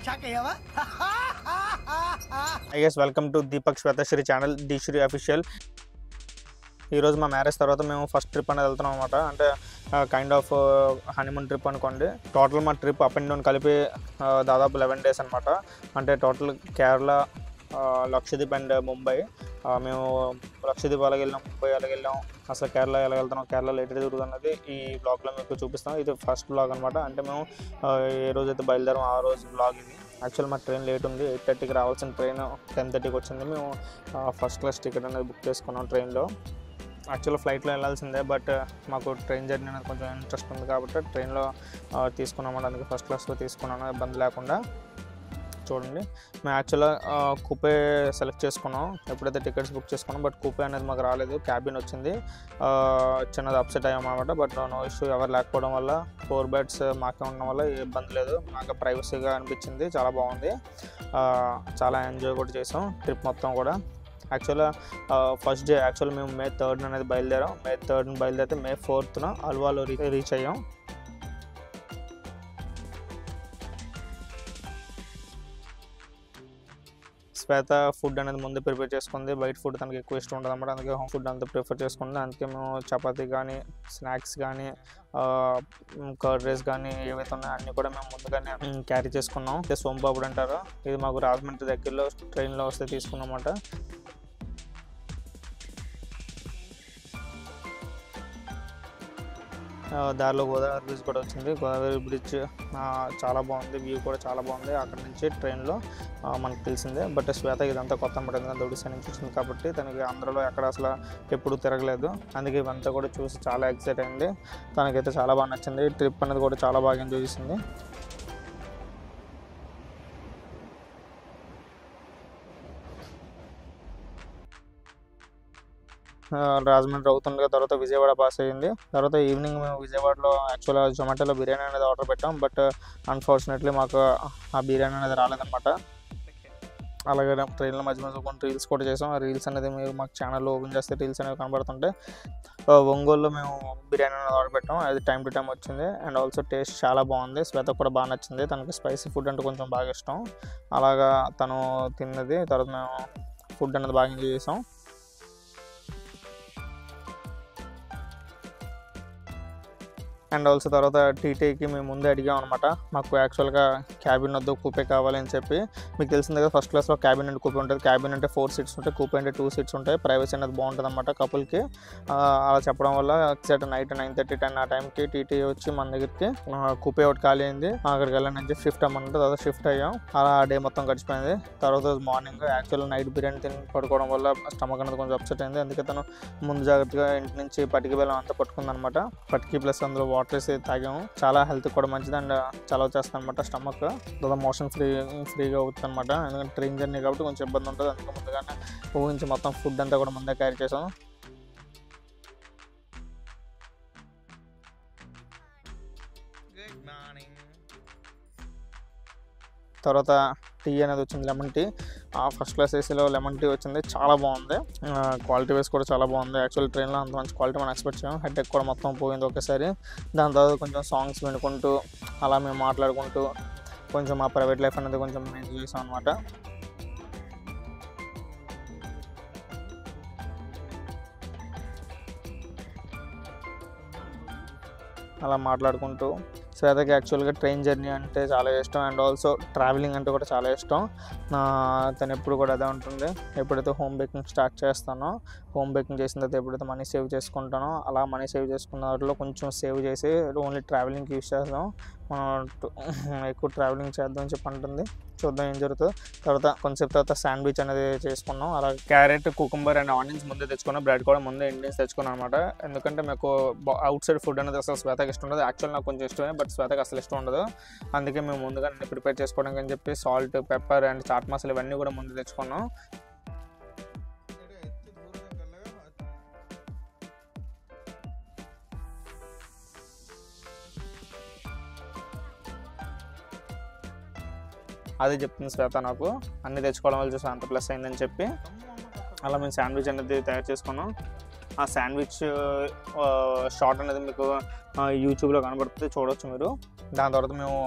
మజాక్ అయ్యావా I guess welcome to Deepak Swethasri channel Sri official ఈరోజు మా మ్యారేజ్ తర్వాత మేము ఫస్ట్ ట్రిప్ అనేది వెళ్తున్నాం అనమాట అంటే కైండ్ ఆఫ్ హనీమూన్ ట్రిప్ అనుకోండి టోటల్ మా ట్రిప్ అప్ అండ్ డౌన్ కలిపి ఆ, దాదాపు లెవెన్ డేస్ అనమాట అంటే టోటల్ కేరళ ఆ, లక్షద్వీప్ అండ్ ముంబై ఆ, మేము లక్షద్వీప్ అలాగ వెళ్ళాం ముంబై అలాగ వెళ్ళాం అసలు కేరళ ఎలా వెళ్తున్నాం కేరళలో ఎటు తిరుగుతున్నది ఈ బ్లాగ్లో మీకు చూపిస్తాం ఇది ఫస్ట్ బ్లాగ్ అనమాట అంటే మేము ఆ, ఏ రోజైతే బయలుదేరాం ఆ రోజు బ్లాగ్ ఇది యాక్చువల్ మా ట్రైన్ లేట్ ఉంది ఎయిట్ థర్టీకి రావాల్సిన ట్రైన్ టెన్ థర్టీకి వచ్చింది మేము ఫస్ట్ క్లాస్ టికెట్ అనేది బుక్ చేసుకున్నాం ట్రైన్లో యాక్చువల్ ఫ్లైట్లో వెళ్ళాల్సిందే బట్ మాకు ట్రైన్ జర్నీ అనేది కొంచెం ఇంట్రెస్ట్ ఉంది కాబట్టి ట్రైన్లో తీసుకున్నాం అందుకే ఫస్ట్ క్లాస్లో తీసుకున్నాను ఇబ్బంది లేకుండా చూడండి మేము యాక్చువల్గా కూపే సెలెక్ట్ చేసుకున్నాం ఎప్పుడైతే టికెట్స్ బుక్ చేసుకున్నాం బట్ కూపే అనేది మాకు రాలేదు క్యాబిన్ వచ్చింది ఆ, చిన్నది అప్సెట్ అయ్యామన్నమాట బట్ నో ఇష్యూ ఎవరు లేకపోవడం వల్ల ఫోర్ బెడ్స్ మాకే ఉండడం వల్ల ఏ ఇబ్బంది లేదు మాకు ప్రైవసీగా అనిపించింది చాలా బాగుంది ఆ, చాలా ఎంజాయ్ కూడా చేసాం ట్రిప్ మొత్తం కూడా యాక్చువల్గా ఫస్ట్ డే యాక్చువల్ మేము మే థర్డ్ అనేది బయలుదేరాం మే థర్డ్ని బయలుదేరితే మే ఫోర్త్న అల్వాలో రీ- రీచ్ అయ్యాం శ్వేత ఫుడ్ అనేది ముందు ప్రిపేర్ చేసుకుంది బయట ఫుడ్ తనకి ఎక్కువ ఇష్టం ఉంటుంది అనమాట అందుకే హోమ్ ఫుడ్ అంతా ప్రిఫర్ చేసుకుంది అందుకే మేము చపాతీ కానీ స్నాక్స్ కానీ కర్డ్ రైస్ కానీ ఏవైతే ఉన్నాయో అన్నీ కూడా మేము ముందుగానే క్యారీ చేసుకున్నాం అంటే సోంపాపుడు అంటారు ఇది మాకు రాజమండ్రి దగ్గరలో ట్రైన్లో వస్తే తీసుకున్నామన్నమాట ఆ, దారిలో గోదావరి బ్రిడ్జ్ కూడా వచ్చింది గోదావరి బ్రిడ్జ్ ఆ, చాలా బాగుంది వ్యూ కూడా చాలా బాగుంది అక్కడ నుంచి ట్రైన్లో ఆ, మనకు తెలిసిందే బట్ శ్వేత ఇదంతా కొత్త అనమాట ఎందుకంటే ఒడిశా నుంచి వచ్చింది కాబట్టి తనకి ఆంధ్రలో ఎక్కడ అసలు ఎప్పుడు తిరగలేదు అందుకే ఇవంతా కూడా చూసి చాలా ఎక్సైట్ అయింది తనకైతే చాలా బాగా నచ్చింది ట్రిప్ అనేది కూడా చాలా బాగా ఎంజాయ్ చేసింది ఆ, రాజమండ్రి అవుతుండగా తర్వాత విజయవాడ పాస్ అయ్యింది తర్వాత ఈవినింగ్ మేము విజయవాడలో యాక్చువల్గా జొమాటోలో బిర్యానీ అనేది ఆర్డర్ పెట్టాం బట్ అన్ఫార్చునేట్లీ మాకు ఆ బిర్యానీ అనేది రాలేదన్నమాట అలాగే ట్రైన్లో మధ్య మధ్య కొన్ని రీల్స్ కూడా చేసాం ఆ రీల్స్ అనేది మీరు మాకు ఛానల్లో ఓపెన్ చేస్తే రీల్స్ అనేవి కనబడుతుంటాయి ఆ, ఒంగోలులో మేము బిర్యానీ అనేది ఆర్డర్ పెట్టాం అది టైం టు టైం వచ్చింది అండ్ ఆల్సో టేస్ట్ చాలా బాగుంది శ్వేత కూడా బాగా నచ్చింది తనకి స్పైసీ ఫుడ్ అంటే కొంచెం బాగా ఇష్టం అలాగా తను తిన్నది తర్వాత మేము ఫుడ్ అనేది బాగా ఎంజాయ్ చేసాం అండ్ ఆల్సో తర్వాత టీటీకి మేము ముందే అడిగాం అనమాట మాకు యాక్చువల్గా క్యాబిన్ వద్దు కూపే కావాలని చెప్పి మీకు తెలిసిందే కదా ఫస్ట్ క్లాస్లో క్యాబిన్ అంటే కూపే ఉంటుంది క్యాబిన్ అంటే ఫోర్ సీట్స్ ఉంటాయి కూపే అంటే టూ సీట్స్ ఉంటాయి ప్రైవసీ అనేది బాగుంటుంది అనమాట కపుల్కి అలా చెప్పడం వల్ల exact night nine thirty ten ఆ టైంకి టీటీ వచ్చి మన దగ్గరికి ఆ, కూపే ఒకటి ఖాళీ అయింది అక్కడికి వెళ్ళని చెప్పి షిఫ్ట్ అమ్మంటే తర్వాత షిఫ్ట్ అయ్యాం అలా ఆ డే మొత్తం గడిచిపోయింది తర్వాత రోజు మార్నింగ్ యాక్చువల్ నైట్ బిర్యానీ తిని పడుకోవడం వల్ల స్టమక్ అనేది కొంచెం అప్సెట్ అయింది అందుకే తను ముందు జాగ్రత్తగా ఇంటి నుంచి పటికి బెల్లం అంతా పట్టుకుందనమాట పటికి ప్లస్ అందులో వాటర్ వేసి తాగాము చాలా హెల్త్ కూడా మంచిది అండ్ చాలా వచ్చేస్తుంది అనమాట స్టమక్ తర్వాత మోషన్ ఫ్రీ ఫ్రీగా అవుతుంది అనమాట ఎందుకంటే ట్రైన్ జర్నీ కాబట్టి కొంచెం ఇబ్బంది ఉంటుంది అందుకే ముందుగానే ఊహించి మొత్తం ఫుడ్ అంతా కూడా ముందే క్యారీ చేసాం గుడ్ మార్నింగ్ తర్వాత టీ అనేది వచ్చింది లెమన్ టీ ఆ ఫస్ట్ క్లాస్ ఏసీలో లెమన్ టీ వచ్చింది చాలా బాగుంది క్వాలిటీ వైస్ కూడా చాలా బాగుంది యాక్చువల్ ట్రైన్లో అంత మంచి క్వాలిటీ మనం ఎక్స్పెక్ట్ చేయం హెడ్ ఎక్ కూడా మొత్తం పోయింది ఒకేసారి దాని తర్వాత కొంచెం సాంగ్స్ వినుకుంటూ అలా మేము మాట్లాడుకుంటూ కొంచెం మా ప్రైవేట్ లైఫ్ అనేది కొంచెం ఎంజాయ్ చేసాం అనమాట అలా మాట్లాడుకుంటూ శ్వేతకి యాక్చువల్గా ట్రైన్ జర్నీ అంటే చాలా ఇష్టం అండ్ ఆల్సో ట్రావెలింగ్ అంటే కూడా చాలా ఇష్టం నా తను ఎప్పుడు కూడా అదే ఉంటుంది ఎప్పుడైతే హోమ్ బేకింగ్ స్టార్ట్ చేస్తానో హోమ్ బేకింగ్ చేసిన తర్వాత ఎప్పుడైతే మనీ సేవ్ చేసుకుంటానో అలా మనీ సేవ్ చేసుకున్న వాటిలో కొంచెం సేవ్ చేసి ఓన్లీ ట్రావెలింగ్కి యూస్ చేస్తాం మనం టు- ఎక్కువ ట్రావెలింగ్ చేద్దాం అని చెప్పి అంటుంది చూద్దాం ఏం జరుగుతుందో తర్వాత కొంచెంసేపు తర్వాత శాండ్విచ్ అనేది చేసుకున్నాం అలా క్యారెట్ కుకుంబర్ అండ్ ఆనియన్స్ ముందే తెచ్చుకున్నాం బ్రెడ్ కూడా ముందే ఇండియన్స్ తెచ్చుకున్నాం అనమాట ఎందుకంటే మీకు అవుట్ సైడ్ ఫుడ్ అనేది అసలు శ్వేతకి ఇష్టం ఉండదు యాక్చువల్ నాకు కొంచెం ఇష్టమే బట్ శ్వేతకి అసలు ఇష్టం ఉండదు అందుకే మేము ముందుగా ప్రిపేర్ చేసుకోవడానికి అని చెప్పి salt pepper and chaat masala ఇవన్నీ కూడా ముందు తెచ్చుకున్నాం అదే చెప్తుంది శ్వేత నాకు అన్ని తెచ్చుకోవడం వల్ల చూసి అంత ప్లస్ అయిందని చెప్పి అలా మేము శాండ్విచ్ అనేది తయారు చేసుకున్నాం ఆ శాండ్విచ్ షార్ట్ అనేది మీకు యూట్యూబ్లో కనబడుతుంది చూడొచ్చు మీరు దాని తర్వాత మేము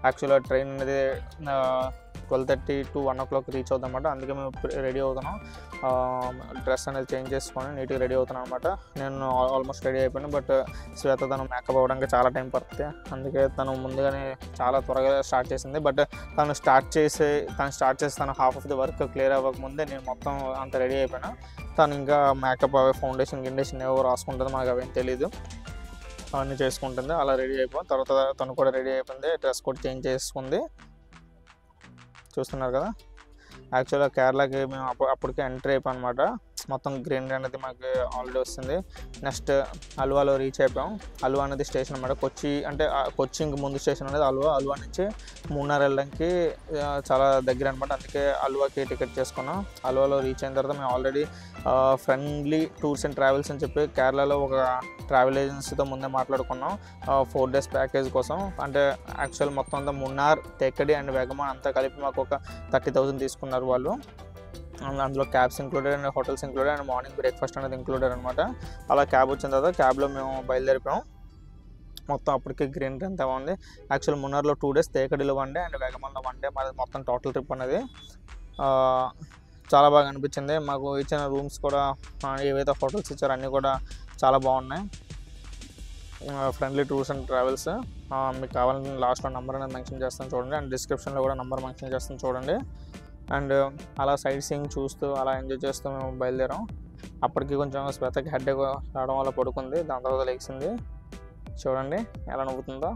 యాక్చువల్గా ట్రైన్ అనేది twelve thirty to one o'clock reach అవుతాం అనమాట అందుకే మేము రెడీ అవుతున్నాం డ్రెస్ అనేది చేంజ్ చేసుకొని నీట్గా రెడీ అవుతున్నాం అనమాట నేను ఆల్మోస్ట్ రెడీ అయిపోయాను బట్ శ్వేత తను మేకప్ అవ్వడానికి చాలా టైం పడుతుంది అందుకే తను ముందుగానే చాలా త్వరగా స్టార్ట్ చేసింది బట్ తను స్టార్ట్ చేసి తను స్టార్ట్ చేసి తను half of the work clear అవ్వకముందే నేను మొత్తం అంత రెడీ అయిపోయాను తను ఇంకా మేకప్ అవి ఫౌండేషన్ గిండేషన్ ఏవో రాసుకుంటుంది మనకు అవేం తెలీదు అవన్నీ చేసుకుంటుంది అలా రెడీ అయిపోయి తర్వాత తను కూడా రెడీ అయిపోయింది డ్రెస్ కూడా చేంజ్ చేసుకుంది చూస్తున్నారు కదా యాక్చువల్గా కేరళకి మేము అప్పుడు అప్పటికే ఎంట్రీ అయిపోయాం అనమాట మొత్తం గ్రీన్ అనేది మాకు ఆల్రెడీ వస్తుంది నెక్స్ట్ అల్వాలో రీచ్ అయిపోయాం అల్వా అనేది స్టేషన్ అనమాట కొచ్చి అంటే ఆ కొచ్చి ఇంక ముందు స్టేషన్ అనేది అల్వా అల్వా నుంచి మూడున్నర వెళ్ళడానికి ఆ, చాలా దగ్గర అనమాట అందుకే అల్వాకి టికెట్ చేసుకున్నాం అల్వాలో రీచ్ అయిన తర్వాత మేము already friendly tours and travels అని చెప్పి కేరళలో ఒక ట్రావెల్ ఏజెన్సీతో ముందే మాట్లాడుకున్నాం ఫోర్ డేస్ ప్యాకేజ్ కోసం అంటే యాక్చువల్ మొత్తం అంతా మున్నార్ తెక్కడి అండ్ వెగమాన్ అంతా కలిపి మాకు ఒక థర్టీ థౌసండ్ తీసుకున్నారు వాళ్ళు అండ్ అందులో cabs included and hotels included and morning breakfast అనేది ఇంక్లూడెడ్ అనమాట అలా క్యాబ్ వచ్చిన తర్వాత క్యాబ్లో మేము బయలుదేరిపోయాం మొత్తం అప్పటికే గ్రీన్ అంతా ఉంది యాక్చువల్ మున్నార్లో టూ డేస్ తేకడిలో వన్ డే అండ్ వేగమల్లో వన్ డే మరి మొత్తం టోటల్ ట్రిప్ అనేది ఆ, చాలా బాగా అనిపించింది మాకు ఇచ్చిన రూమ్స్ కూడా ఆ, ఏవైతే హోటల్స్ ఇచ్చారో అన్నీ కూడా చాలా బాగున్నాయి ఫ్రెండ్లీ టూర్స్ అండ్ ట్రావెల్స్ మీకు కావాలని లాస్ట్లో నెంబర్ అనేది మెన్షన్ చేస్తాను చూడండి అండ్ డిస్క్రిప్షన్లో కూడా నెంబర్ మెన్షన్ చేస్తాను చూడండి అండ్ అలా సైడ్ సీయింగ్ చూస్తూ అలా ఎంజాయ్ చేస్తూ మేము బయలుదేరాం అప్పటికి కొంచెం శ్వేతకి హెడ్ రావడం వల్ల పడుకుంది దాని తర్వాత లేచింది చూడండి ఎలా నవ్వుతుందో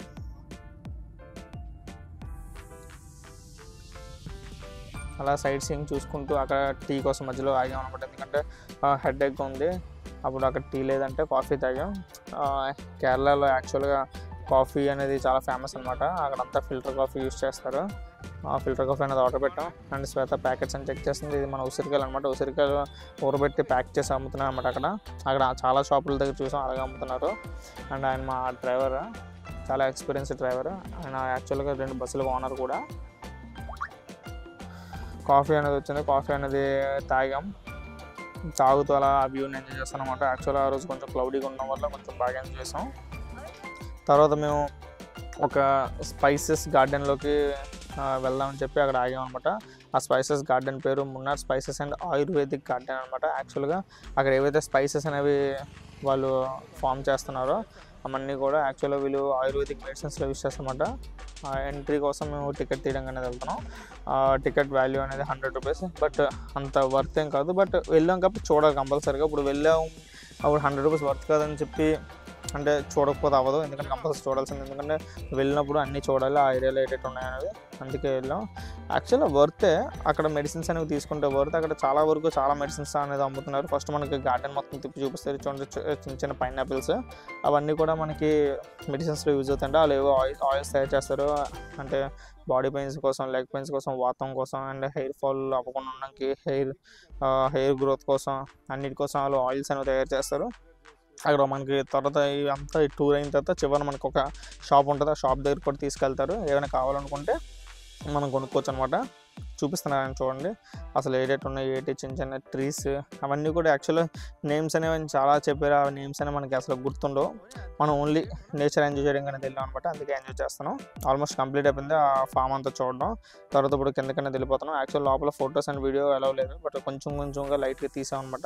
అలా సైడ్ సీయింగ్ చూసుకుంటూ అక్కడ టీ కోసం మధ్యలో ఆగాం అనమాట ఎందుకంటే హెడ్ ఎక్ ఉంది అప్పుడు అక్కడ టీ లేదంటే కాఫీ తాగాం ఆ, కేరళలో యాక్చువల్గా కాఫీ అనేది చాలా ఫేమస్ అనమాట అక్కడంతా ఫిల్టర్ కాఫీ యూస్ చేస్తారు ఆ ఫిల్టర్ కాఫీ అనేది ఆర్డర్ పెట్టాం అండ్ శ్వేత ప్యాకెట్స్ అని చెక్ చేస్తుంది ఇది మన ఉసిరికాయలు అనమాట ఉసిరికాయలు ఊరబెట్టి ప్యాక్ చేసి అమ్ముతున్నారు అనమాట అక్కడ అక్కడ చాలా షాపుల దగ్గర చూసాం అలాగే అమ్ముతున్నారు అండ్ ఆయన మా డ్రైవర్ చాలా ఎక్స్పీరియన్స్ డ్రైవర్ ఆయన యాక్చువల్గా రెండు బస్సులు ఓనర్ కూడా కాఫీ అనేది వచ్చింది కాఫీ అనేది తాగాం తాగుతూ అలా ఆ వ్యూని ఎంజాయ్ చేస్తాం అనమాట యాక్చువల్గా ఆ రోజు కొంచెం క్లౌడీగా ఉండడం వల్ల కొంచెం బాగా ఎంజాయ్ చేసాం తర్వాత మేము ఒక స్పైసెస్ గార్డెన్లోకి వెళ్దామని చెప్పి అక్కడ ఆగాం అనమాట ఆ స్పైసెస్ గార్డెన్ పేరు Munnar spices and ayurvedic garden అనమాట యాక్చువల్గా అక్కడ ఏవైతే స్పైసెస్ అనేవి వాళ్ళు ఫామ్ చేస్తున్నారో అవన్నీ కూడా యాక్చువల్గా వీళ్ళు ఆయుర్వేదిక్ మెడిసిన్స్లో యూస్ చేస్తారన్నమాట ఆ ఎంట్రీ కోసం మేము టికెట్ తీయడం అనేది వెళ్తున్నాం ఆ టికెట్ వాల్యూ అనేది హండ్రెడ్ రూపీస్ బట్ అంత వర్త్ ఏం కాదు బట్ వెళ్ళాం కాబట్టి చూడాలి కంపల్సరీగా ఇప్పుడు వెళ్ళాం అప్పుడు హండ్రెడ్ రూపీస్ వర్త్ కాదని చెప్పి అంటే చూడకపోతే అవ్వదు ఎందుకంటే కంపల్సరీ చూడాల్సింది ఎందుకంటే వెళ్ళినప్పుడు అన్నీ చూడాలి ఆ ఏరియాలో ఏటేటి ఉన్నాయనేది అందుకే వెళ్ళాం యాక్చువల్గా వర్తే అక్కడ మెడిసిన్స్ అనేవి తీసుకుంటే వర్త్ అక్కడ చాలా వరకు చాలా మెడిసిన్స్ అనేది అమ్ముతున్నారు ఫస్ట్ మనకి గార్డెన్ మొత్తం తిప్పి చూపిస్తారు చూడండి చి- చిన్న చిన్న పైనాపిల్స్ అవన్నీ కూడా మనకి మెడిసిన్స్లో యూజ్ అవుతాయంటే వాళ్ళు ఏవో ఆయిల్ ఆయిల్స్ తయారు చేస్తారు అంటే బాడీ పెయిన్స్ కోసం లెగ్ పెయిన్స్ కోసం వాతం కోసం అండ్ హెయిర్ ఫాల్ అవ్వకుండా ఉండడానికి హెయిర్ హెయిర్ గ్రోత్ కోసం అన్నిటి కోసం వాళ్ళు ఆయిల్స్ అనేవి తయారు చేస్తారు అక్కడ మనకి తర్వాత అంతా టూర్ అయిన తర్వాత చివరి మనకు ఒక షాప్ ఉంటుంది ఆ షాప్ దగ్గర కూడా తీసుకెళ్తారు ఏమైనా కావాలనుకుంటే మనం కొనుక్కోవచ్చు అనమాట చూపిస్తున్నారు ఆయన చూడండి అసలు ఏడేటి ఉన్నాయి ఏటి చిన్న చిన్న ట్రీస్ అవన్నీ కూడా యాక్చువల్గా నేమ్స్ అనేవి ఆయన చాలా చెప్పారు ఆ నేమ్స్ అనేవి మనకి అసలు గుర్తుండవు మనం ఓన్లీ నేచర్ ఎంజాయ్ చేయడం అనేది వెళ్ళాం అనమాట అందుకే ఎంజాయ్ చేస్తున్నాం ఆల్మోస్ట్ కంప్లీట్ అయిపోయింది ఆ ఫామ్ అంతా చూడడం తర్వాత ఇప్పుడు కిందకనే వెళ్ళిపోతున్నాం యాక్చువల్ లోపల ఫొటోస్ అండ్ వీడియో అలవ్ లేదు బట్ కొంచెం కొంచెంగా లైట్గా తీసాం అనమాట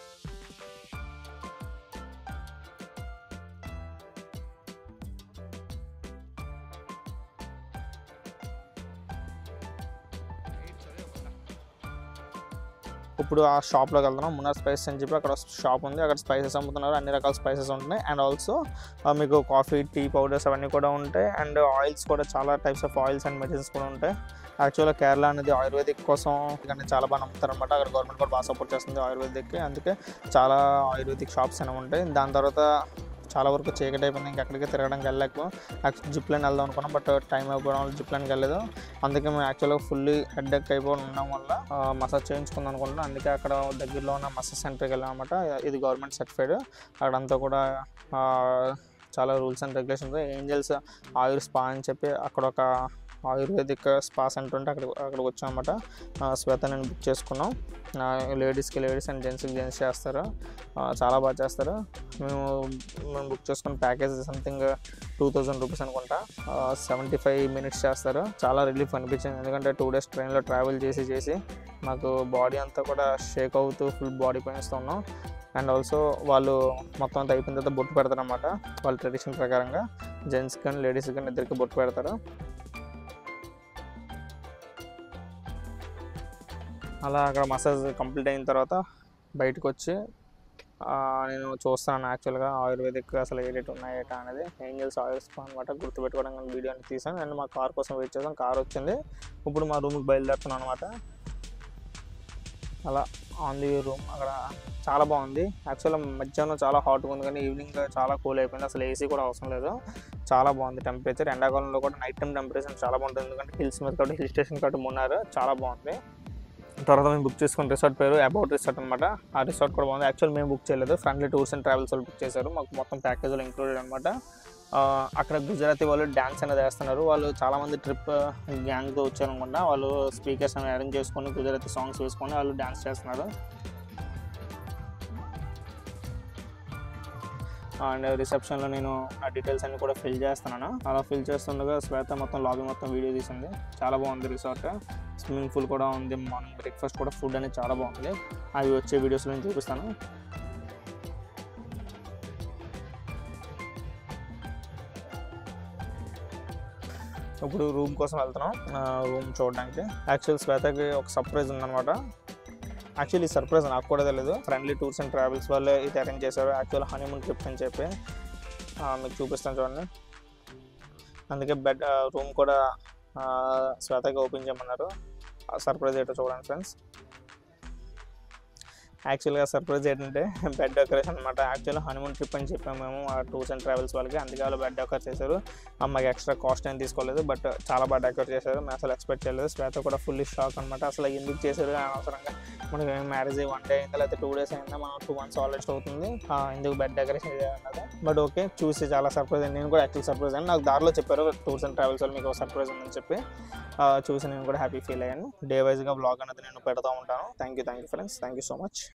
ఇప్పుడు ఆ షాప్లోకి వెళ్తున్నాం మున్నార్ స్పైసెస్ అని చెప్పి అక్కడ షాప్ ఉంది అక్కడ స్పైసెస్ అమ్ముతున్నారు అన్ని రకాల స్పైసెస్ ఉంటున్నాయి అండ్ ఆల్సో మీకు కాఫీ టీ పౌడర్స్ అవన్నీ కూడా ఉంటాయి అండ్ ఆయిల్స్ కూడా చాలా types of oils and medicines కూడా ఉంటాయి యాక్చువల్గా కేరళ అనేది ఆయుర్వేదిక్ కోసం కానీ చాలా బాగా నమ్ముతారు అనమాట అక్కడ గవర్నమెంట్ కూడా బాగా సపోర్ట్ చేస్తుంది ఆయుర్వేదిక్కి అందుకే చాలా ఆయుర్వేదిక్ షాప్స్ అనేవి ఉంటాయి దాని తర్వాత చాలా వరకు చీకటి అయిపోయింది ఇంకా ఎక్కడికి తిరగడానికి వెళ్ళలేకు యాక్చువల్ జిప్ లైన్ వెళ్దాం అనుకున్నాం బట్ టైం అయిపోవడం వల్ల జిప్ లైన్కి వెళ్ళలేదు అందుకే మేము యాక్చువల్గా ఫుల్లీ హెడ్ ఎక్ అయిపోవడం ఉండడం వల్ల మసాజ్ చేయించుకుందాం అనుకుంటున్నాం అందుకే అక్కడ దగ్గరలో ఉన్న మసాజ్ సెంటర్కి వెళ్ళాం అనమాట ఇది గవర్నమెంట్ సర్టిఫైడ్ అక్కడంతా కూడా ఆ, చాలా rules and regulations angels Ayur spa అని చెప్పి అక్కడ ఒక ఆయుర్వేదిక్ స్పా సెంటర్ ఉంటే అక్కడ అక్కడికి వచ్చాం అనమాట శ్వేత నేను బుక్ చేసుకున్నాం లేడీస్కి లేడీస్ అండ్ జెంట్స్కి జెంట్స్ చేస్తారు ఆ, చాలా బాగా చేస్తారు మేము మేము బుక్ చేసుకున్న package something two thousand rupees అనుకుంటా సెవెంటీ ఫైవ్ మినిట్స్ చేస్తారు చాలా రిలీఫ్ అనిపించింది ఎందుకంటే టూ డేస్ ట్రైన్లో ట్రావెల్ చేసి చేసి మాకు బాడీ అంతా కూడా షేక్ అవుతూ ఫుల్ బాడీ పెయిన్స్ ఉన్నాం అండ్ ఆల్సో వాళ్ళు మొత్తం అంతా అయిపోయిన తర్వాత బొట్టు పెడతారు అనమాట వాళ్ళ ట్రెడిషన్ ప్రకారంగా జెంట్స్ కానీ లేడీస్ కానీ ఇద్దరికి బొట్టు పెడతారు అలా అక్కడ మసాజ్ కంప్లీట్ అయిన తర్వాత బయటకు వచ్చి ఆ, నేను చూస్తాను యాక్చువల్గా ఆయుర్వేదిక్ అసలు ఏ రేట్ ఉన్నాయి ఏటా అనేది ఏంజల్స్ ఆయిల్ స్పా అనమాట గుర్తుపెట్టుకోవడం కానీ వీడియో అని తీసాను అండ్ మా కార్ కోసం వెయిట్ చేసాం కార్ వచ్చింది ఇప్పుడు మా రూమ్కి బయలుదేరుతున్నాను అనమాట అలా ఆన్ ది రూమ్ అక్కడ చాలా బాగుంది యాక్చువల్గా మధ్యాహ్నం చాలా హాట్గా ఉంది కానీ ఈవినింగ్ చాలా కూల్ అయిపోయింది అసలు ఏసీ కూడా అవసరం లేదు చాలా బాగుంది టెంపరేచర్ ఎండాకాలంలో కూడా నైట్ టైం టెంపరేచర్ చాలా బాగుంటుంది ఎందుకంటే హిల్స్ మీద కాబట్టి హిల్ స్టేషన్ కాబట్టి మున్నారు చాలా బాగుంది తర్వాత మేము బుక్ చేసుకున్న రిసార్ట్ పేరు అబౌట్ రిసార్ట్ అనమాట ఆ రిసార్ట్ కూడా బాగుంది యాక్చువల్ మేము బుక్ చేయలేదు ఫ్రెండ్లీ టూర్స్ అండ్ ట్రావెల్స్ వాళ్ళు బుక్ చేశారు మాకు మొత్తం ప్యాకేజ్లో ఇంక్లూడెడ్ అనమాట అక్కడ గుజరాతీ వాళ్ళు డ్యాన్స్ అనేది వేస్తున్నారు వాళ్ళు చాలామంది ట్రిప్ గ్యాంగ్తో వచ్చారు అనుకుంటా వాళ్ళు స్పీకర్స్ అనేవి అరేంజ్ చేసుకొని గుజరాతీ సాంగ్స్ వేసుకొని వాళ్ళు డ్యాన్స్ చేస్తున్నారు అండ్ రిసెప్షన్లో నేను ఆ డీటెయిల్స్ అన్ని కూడా ఫిల్ చేస్తున్నాను అలా ఫిల్ చేస్తుండగా శ్వేత మొత్తం లాబీ మొత్తం వీడియో తీసింది చాలా బాగుంది రిసార్ట్ స్విమ్మింగ్ పూల్ కూడా ఉంది మార్నింగ్ బ్రేక్ఫాస్ట్ కూడా ఫుడ్ అనేది చాలా బాగుంది అవి వచ్చే వీడియోస్లో నేను చూపిస్తాను ఇప్పుడు రూమ్ కోసం వెళ్తున్నాం రూమ్ చూడడానికి యాక్చువల్ శ్వేతకి ఒక సర్ప్రైజ్ ఉందన్నమాట యాక్చువల్లీ ఈ సర్ప్రైజ్ నాకు కూడా తెలియదు ఫ్రెండ్లీ టూర్స్ అండ్ ట్రావెల్స్ వాళ్ళే ఇది అరేంజ్ చేశారు యాక్చువల్ హనీమూన్ ట్రిప్ అని చెప్పి ఆ, మీకు చూపిస్తాను చూడండి అందుకే బెడ్ రూమ్ కూడా ఆ, శ్వేతకి ఓపెన్ చేయమన్నారు సర్ప్రైజ్ ఏంటో చూడండి ఫ్రెండ్స్ యాక్చువల్గా సర్ప్రైజ్ ఏంటంటే బెడ్ డెకరేషన్ అనమాట యాక్చువల్గా హనీమూన్ ట్రిప్ అని చెప్పాము మేము ఆ టూర్స్ అండ్ ట్రావెల్స్ వాళ్ళకి అందుకే వాళ్ళు బెడ్ డెకరేట్ చేశారు అమ్మకి ఎక్స్ట్రా కాస్ట్ ఏం తీసుకోలేదు బట్ చాలా బాగా డెకరేట్ చేశారు మేము అసలు ఎక్స్పెక్ట్ చేయలేదు శ్వేత కూడా ఫుల్లీ షాక్ అనమాట అసలు ఎందుకు చేశారు అనవసరంగా మనకి మ్యారేజ్ వన్ డే అయిందా లేకపోతే టూ డేస్ అయిందా మనం టూ మంత్స్ ఆల్రెడీ అవుతుంది ఆ, ఎందుకు బెడ్ డెకరేషన్ చేయాలన్నది బట్ ఓకే చూసి చాలా సర్ప్రైజ్ అయింది నేను కూడా యాక్చువల్ సర్ప్రైజ్ అయ్యాను నాకు దారిలో చెప్పారు టూర్స్ అండ్ ట్రావెల్స్ వాళ్ళు మీకు సర్ప్రైజ్ ఉందని చెప్పి ఆ, చూసి నేను కూడా హ్యాపీ ఫీల్ అయ్యాను డే వైజ్గా బ్లాగ్ అనేది నేను పెడతా ఉంటాను thank you thank you friends thank you so much